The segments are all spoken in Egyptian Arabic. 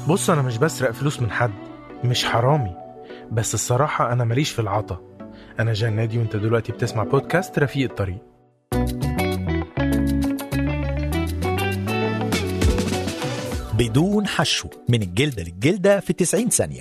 بص أنا مش بسرق فلوس من حد مش حرامي بس الصراحة أنا ماليش في العطا أنا جان نادي وأنت دلوقتي بتسمع بودكاست رفيق الطريق بدون حشو من الجلدة للجلدة في 90 ثانية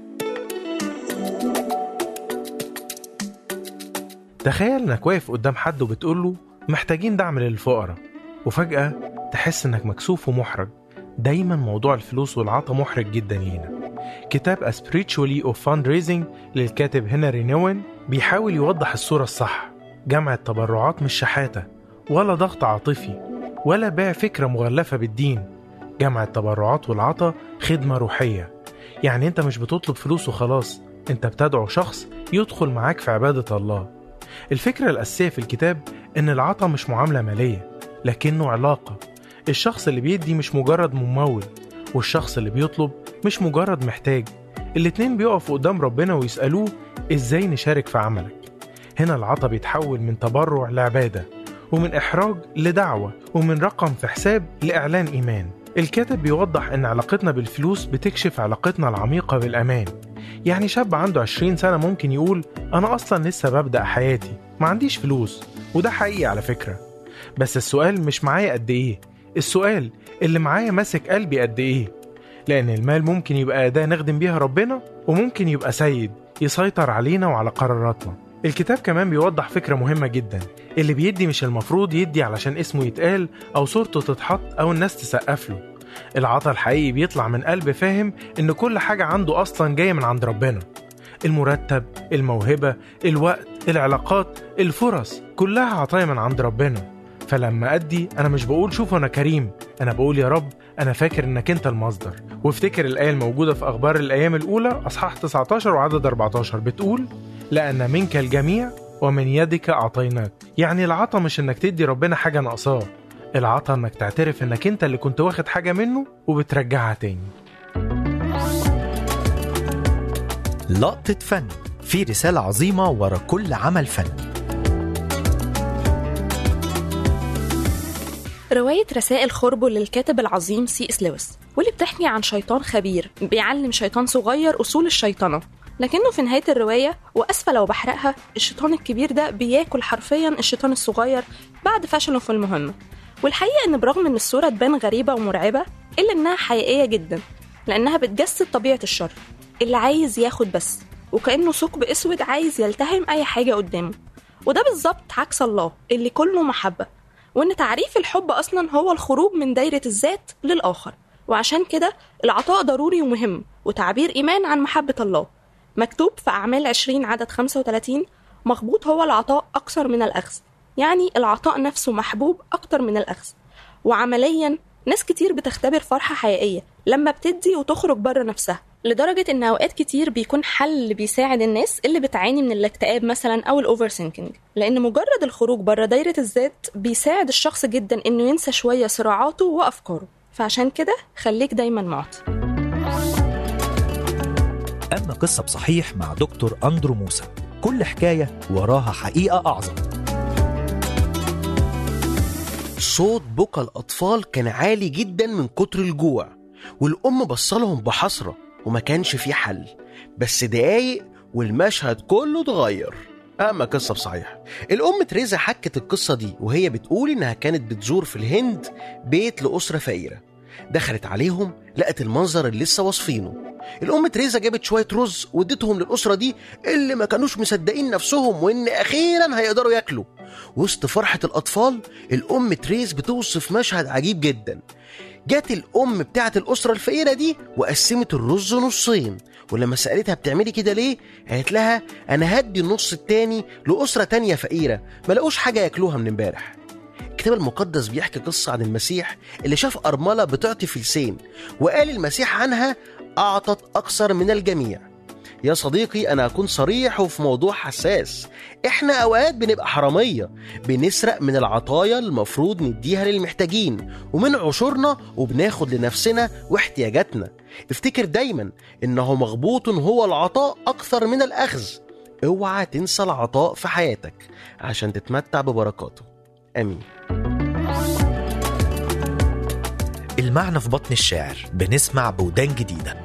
تخيل إنك واقف قدام حد وبتقول له محتاجين دعم للفقراء وفجأة تحس إنك مكسوف ومحرج دايما موضوع الفلوس والعطا محرج جدا لينا كتاب A Spiritually of Fundraising للكاتب هنري نوين بيحاول يوضح الصورة الصح جمع التبرعات مش شحاتة ولا ضغط عاطفي ولا بيع فكرة مغلفة بالدين جمع التبرعات والعطا خدمة روحية يعني انت مش بتطلب فلوس وخلاص انت بتدعو شخص يدخل معاك في عبادة الله الفكرة الأساسية في الكتاب إن العطا مش معاملة مالية لكنه علاقة الشخص اللي بيدي مش مجرد ممول والشخص اللي بيطلب مش مجرد محتاج الاتنين بيقفوا قدام ربنا ويسألوه إزاي نشارك في عملك هنا العطا بيتحول من تبرع لعبادة ومن إحراج لدعوة ومن رقم في حساب لإعلان إيمان الكاتب بيوضح إن علاقتنا بالفلوس بتكشف علاقتنا العميقة بالأمان يعني شاب عنده 20 سنة ممكن يقول أنا أصلا لسه ببدأ حياتي ما عنديش فلوس وده حقيقي على فكرة بس السؤال مش معايا قد إيه السؤال اللي معايا ماسك قلبي قد إيه لأن المال ممكن يبقى أداة نخدم بيها ربنا وممكن يبقى سيد يسيطر علينا وعلى قراراتنا الكتاب كمان بيوضح فكرة مهمة جدا اللي بيدي مش المفروض يدي علشان اسمه يتقال أو صورته تتحط أو الناس تسقف له العطا الحقيقي بيطلع من قلب فاهم إن كل حاجة عنده أصلا جاية من عند ربنا المرتب الموهبة الوقت العلاقات الفرص كلها عطايا من عند ربنا فلما أدي أنا مش بقول شوف أنا كريم أنا بقول يا رب أنا فاكر إنك أنت المصدر وافتكر الآية الموجودة في أخبار الأيام الأولى أصحاح 19 وعدد 14 بتقول لأن منك الجميع ومن يدك أعطيناك يعني العطا مش إنك تدي ربنا حاجة ناقصاه العطا إنك تعترف إنك أنت اللي كنت واخد حاجة منه وبترجعها تاني لقطة فن في رسالة عظيمة ورا كل عمل فني رواية رسائل خربو للكاتب العظيم سي اس لويس واللي بتحكي عن شيطان خبير بيعلم شيطان صغير أصول الشيطنة لكنه في نهاية الرواية وأسفة لو بحرقها الشيطان الكبير ده بياكل حرفيا الشيطان الصغير بعد فشله في المهمة والحقيقة إن برغم إن الصورة تبان غريبة ومرعبة إلا إنها حقيقية جدا لأنها بتجسد طبيعة الشر اللي عايز ياخد بس وكأنه ثقب أسود عايز يلتهم أي حاجة قدامه وده بالظبط عكس الله اللي كله محبة وإن تعريف الحب أصلا هو الخروج من دايرة الذات للآخر وعشان كده العطاء ضروري ومهم وتعبير إيمان عن محبة الله مكتوب في أعمال 20 عدد 35 مخبوط هو العطاء أكثر من الأخذ يعني العطاء نفسه محبوب أكتر من الأخذ وعمليا ناس كتير بتختبر فرحة حقيقية لما بتدي وتخرج بره نفسها لدرجة إن أوقات كتير بيكون حل بيساعد الناس اللي بتعاني من الاكتئاب مثلا أو الأوفر سينكينج لأن مجرد الخروج بره دايرة الذات بيساعد الشخص جدا إنه ينسى شوية صراعاته وأفكاره فعشان كده خليك دايما معطي أما قصة بصحيح مع دكتور أندرو موسى كل حكاية وراها حقيقة أعظم صوت بكى الأطفال كان عالي جدا من كتر الجوع والأم بصلهم بحسرة وما كانش في حل بس دقايق والمشهد كله اتغير أما قصة بصحيح الأم تريزا حكت القصة دي وهي بتقول إنها كانت بتزور في الهند بيت لأسرة فقيرة دخلت عليهم لقت المنظر اللي لسه واصفينه الأم تريزا جابت شوية رز واديتهم للأسرة دي اللي ما كانوش مصدقين نفسهم وإن أخيرا هيقدروا ياكلوا وسط فرحة الأطفال الأم تريز بتوصف مشهد عجيب جدا جت الأم بتاعة الأسرة الفقيرة دي وقسمت الرز نصين ولما سألتها بتعملي كده ليه؟ قالت لها أنا هدي النص التاني لأسرة تانية فقيرة ما لقوش حاجة ياكلوها من امبارح الكتاب المقدس بيحكي قصة عن المسيح اللي شاف أرملة بتعطي فلسين وقال المسيح عنها أعطت أكثر من الجميع يا صديقي أنا أكون صريح وفي موضوع حساس إحنا أوقات بنبقى حرامية بنسرق من العطايا المفروض نديها للمحتاجين ومن عشورنا وبناخد لنفسنا واحتياجاتنا افتكر دايما إنه مغبوط هو العطاء أكثر من الأخذ اوعى تنسى العطاء في حياتك عشان تتمتع ببركاته امين المعنى في بطن الشاعر بنسمع بودان جديدة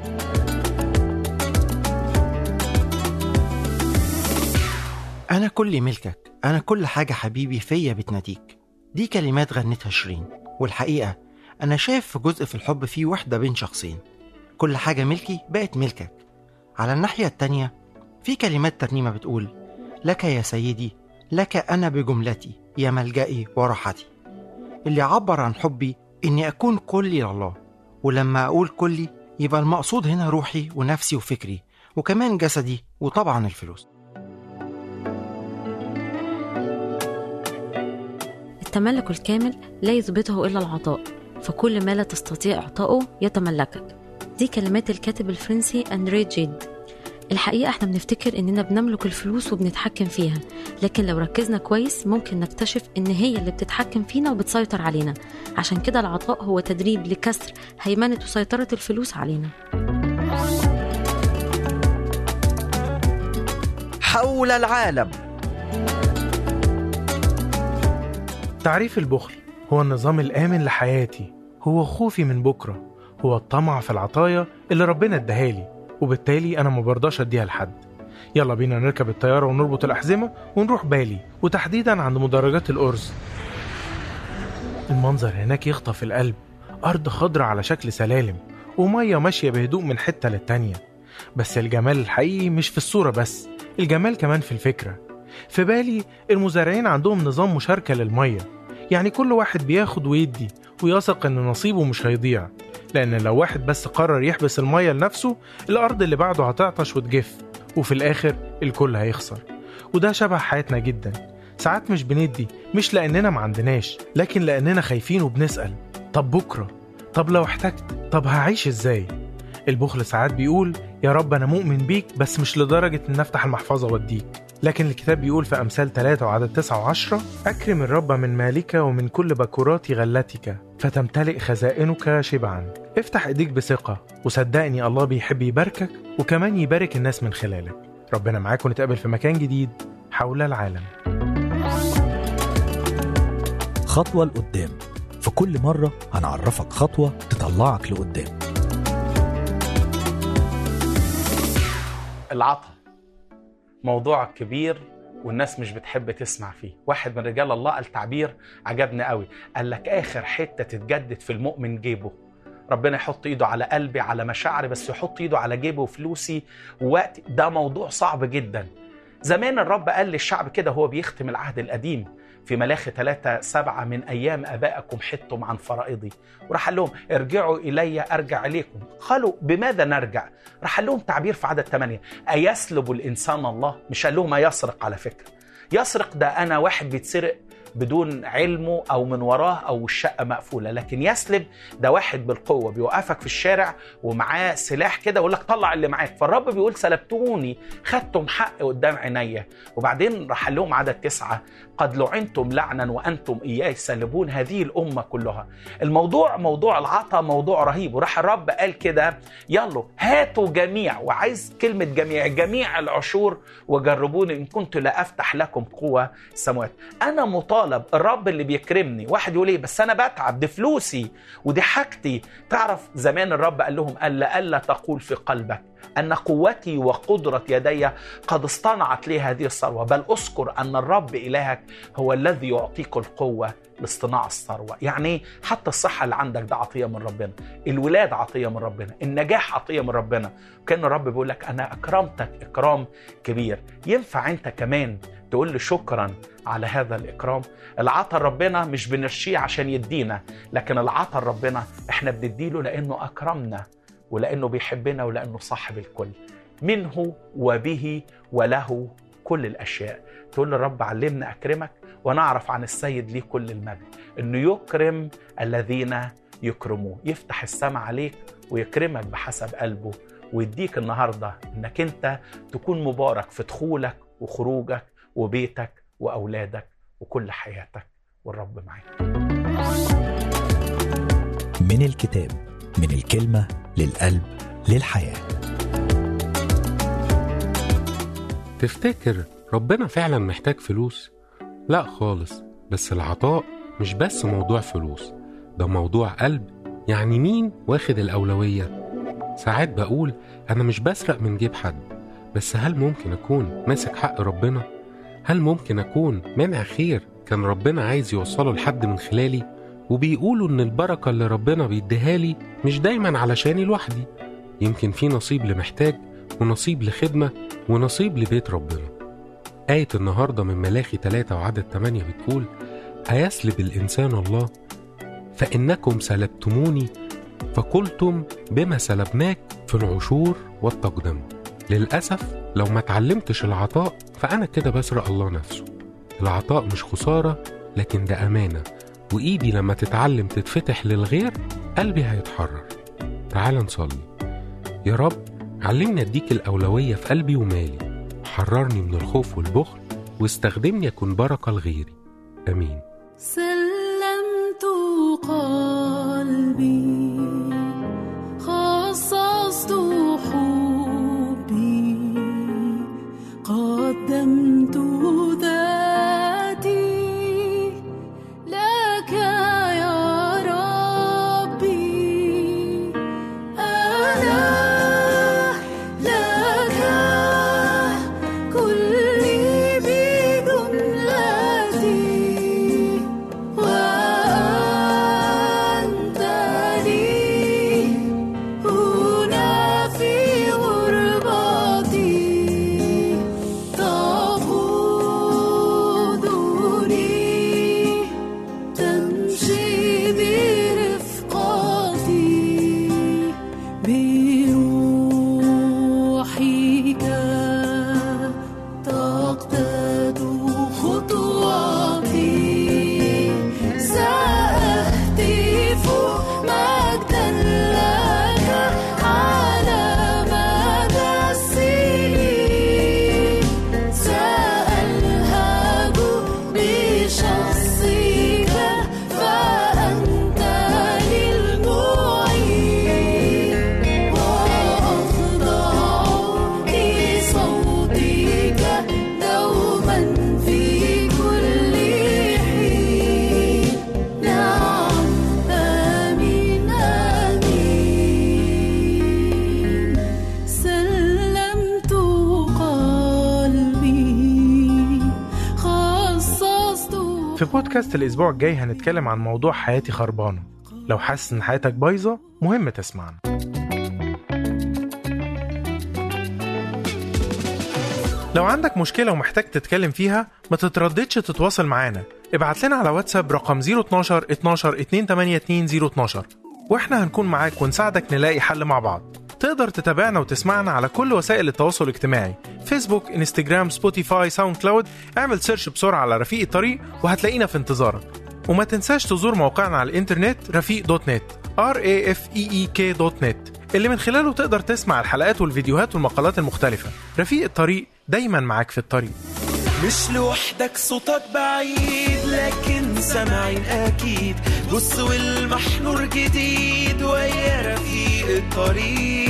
أنا كل ملكك أنا كل حاجة حبيبي فيا بتناديك دي كلمات غنتها شيرين والحقيقة أنا شايف في جزء في الحب فيه وحدة بين شخصين كل حاجة ملكي بقت ملكك على الناحية التانية في كلمات ترنيمة بتقول لك يا سيدي لك أنا بجملتي يا ملجئي وراحتي اللي عبر عن حبي إني أكون كلي لله ولما أقول كلي يبقى المقصود هنا روحي ونفسي وفكري وكمان جسدي وطبعا الفلوس التملك الكامل لا يثبته إلا العطاء فكل ما لا تستطيع إعطائه يتملكك دي كلمات الكاتب الفرنسي أندري جيد الحقيقة احنا بنفتكر اننا بنملك الفلوس وبنتحكم فيها لكن لو ركزنا كويس ممكن نكتشف ان هي اللي بتتحكم فينا وبتسيطر علينا عشان كده العطاء هو تدريب لكسر هيمنة وسيطرة الفلوس علينا حول العالم تعريف البخل هو النظام الآمن لحياتي هو خوفي من بكرة هو الطمع في العطايا اللي ربنا اداهالي وبالتالي أنا ما برضاش أديها لحد يلا بينا نركب الطيارة ونربط الأحزمة ونروح بالي وتحديدا عند مدرجات الأرز المنظر هناك يخطف القلب أرض خضرة على شكل سلالم ومية ماشية بهدوء من حتة للتانية بس الجمال الحقيقي مش في الصورة بس الجمال كمان في الفكرة في بالي المزارعين عندهم نظام مشاركة للمية يعني كل واحد بياخد ويدي ويثق ان نصيبه مش هيضيع لان لو واحد بس قرر يحبس المية لنفسه الارض اللي بعده هتعطش وتجف وفي الاخر الكل هيخسر وده شبه حياتنا جدا ساعات مش بندي مش لاننا ما عندناش لكن لاننا خايفين وبنسأل طب بكرة طب لو احتجت طب هعيش ازاي البخل ساعات بيقول يا رب انا مؤمن بيك بس مش لدرجة ان افتح المحفظة واديك لكن الكتاب بيقول في أمثال 3 وعدد 9 وعشرة أكرم الرب من مالك ومن كل بكورات غلتك فتمتلئ خزائنك شبعا افتح ايديك بثقة وصدقني الله بيحب يباركك وكمان يبارك الناس من خلالك ربنا معاك ونتقابل في مكان جديد حول العالم خطوة لقدام في كل مرة هنعرفك خطوة تطلعك لقدام العطا موضوع كبير والناس مش بتحب تسمع فيه واحد من رجال الله قال تعبير عجبني قوي قال لك اخر حته تتجدد في المؤمن جيبه ربنا يحط ايده على قلبي على مشاعري بس يحط ايده على جيبه وفلوسي ووقت ده موضوع صعب جدا زمان الرب قال للشعب كده هو بيختم العهد القديم في ملاخي 3 سبعة من أيام أبائكم حدتم عن فرائضي وراح قال لهم ارجعوا إلي أرجع إليكم قالوا بماذا نرجع راح قال لهم تعبير في عدد 8 أيسلب الإنسان الله مش قال لهم يسرق على فكرة يسرق ده أنا واحد بيتسرق بدون علمه او من وراه او الشقه مقفوله لكن يسلب ده واحد بالقوه بيوقفك في الشارع ومعاه سلاح كده ويقول لك طلع اللي معاك فالرب بيقول سلبتوني خدتم حق قدام عينيا وبعدين راح قال لهم عدد تسعه قد لعنتم لعنا وانتم اياي سالبون هذه الامه كلها الموضوع موضوع العطا موضوع رهيب وراح الرب قال كده يلا هاتوا جميع وعايز كلمه جميع جميع العشور وجربوني ان كنت لا افتح لكم قوه السماوات انا مطالب الرب اللي بيكرمني واحد يقول ايه بس انا بتعب دي فلوسي ودي حاجتي تعرف زمان الرب قال لهم الا الا تقول في قلبك ان قوتي وقدره يدي قد اصطنعت لي هذه الثروه بل اذكر ان الرب الهك هو الذي يعطيك القوه لاصطناع الثروه يعني حتى الصحه اللي عندك ده عطيه من ربنا الولاد عطيه من ربنا النجاح عطيه من ربنا كان الرب بيقول لك انا اكرمتك اكرام كبير ينفع انت كمان تقول لي شكرا على هذا الاكرام العطا ربنا مش بنرشيه عشان يدينا لكن العطا ربنا احنا بنديله لانه اكرمنا ولانه بيحبنا ولانه صاحب الكل منه وبه وله كل الاشياء تقول للرب علمنا اكرمك ونعرف عن السيد ليه كل المجد انه يكرم الذين يكرموه يفتح السماء عليك ويكرمك بحسب قلبه ويديك النهارده انك انت تكون مبارك في دخولك وخروجك وبيتك واولادك وكل حياتك والرب معاك من الكتاب من الكلمة للقلب للحياة تفتكر ربنا فعلا محتاج فلوس؟ لا خالص بس العطاء مش بس موضوع فلوس ده موضوع قلب يعني مين واخد الأولوية؟ ساعات بقول أنا مش بسرق من جيب حد بس هل ممكن أكون ماسك حق ربنا؟ هل ممكن أكون منع خير كان ربنا عايز يوصله لحد من خلالي؟ وبيقولوا إن البركة اللي ربنا بيديها لي مش دايما علشاني لوحدي يمكن في نصيب لمحتاج ونصيب لخدمة ونصيب لبيت ربنا آية النهاردة من ملاخي 3 وعدد 8 بتقول أيسلب الإنسان الله فإنكم سلبتموني فقلتم بما سلبناك في العشور والتقدم للأسف لو ما اتعلمتش العطاء فأنا كده بسرق الله نفسه العطاء مش خسارة لكن ده أمانة وإيدي لما تتعلم تتفتح للغير قلبي هيتحرر تعال نصلي يا رب علمني أديك الأولوية في قلبي ومالي حررني من الخوف والبخل واستخدمني أكون بركة لغيري آمين سلمت قلبي خصصت حبي قدمت ذاتي لك يا ربي أنا لك كلي بجملتي وأنت لي هنا في غربتي تقودني تمشي برفقتي بروحك تقتاد خطواتي سأهتف مجدا لك على مدى السنين سألهج بشخصك فأنت للمعين وأخضع لصوتك دوما في كل حين نعم آمين آمين سلمت قلبي خصصت في بودكاست الأسبوع الجاي هنتكلم عن موضوع حياتي خربانة لو حاسس إن حياتك بايظة مهم تسمعنا لو عندك مشكلة ومحتاج تتكلم فيها ما تترددش تتواصل معانا ابعت لنا على واتساب رقم 012 12 282 012 واحنا هنكون معاك ونساعدك نلاقي حل مع بعض تقدر تتابعنا وتسمعنا على كل وسائل التواصل الاجتماعي فيسبوك انستجرام سبوتيفاي ساوند كلاود اعمل سيرش بسرعة على رفيق الطريق وهتلاقينا في انتظارك وما تنساش تزور موقعنا على الانترنت رفيق دوت نت r a f e e k دوت نت اللي من خلاله تقدر تسمع الحلقات والفيديوهات والمقالات المختلفة رفيق الطريق دايما معاك في الطريق مش لوحدك صوتك بعيد لكن سامعين اكيد بص والمحنور جديد ويا رفيق الطريق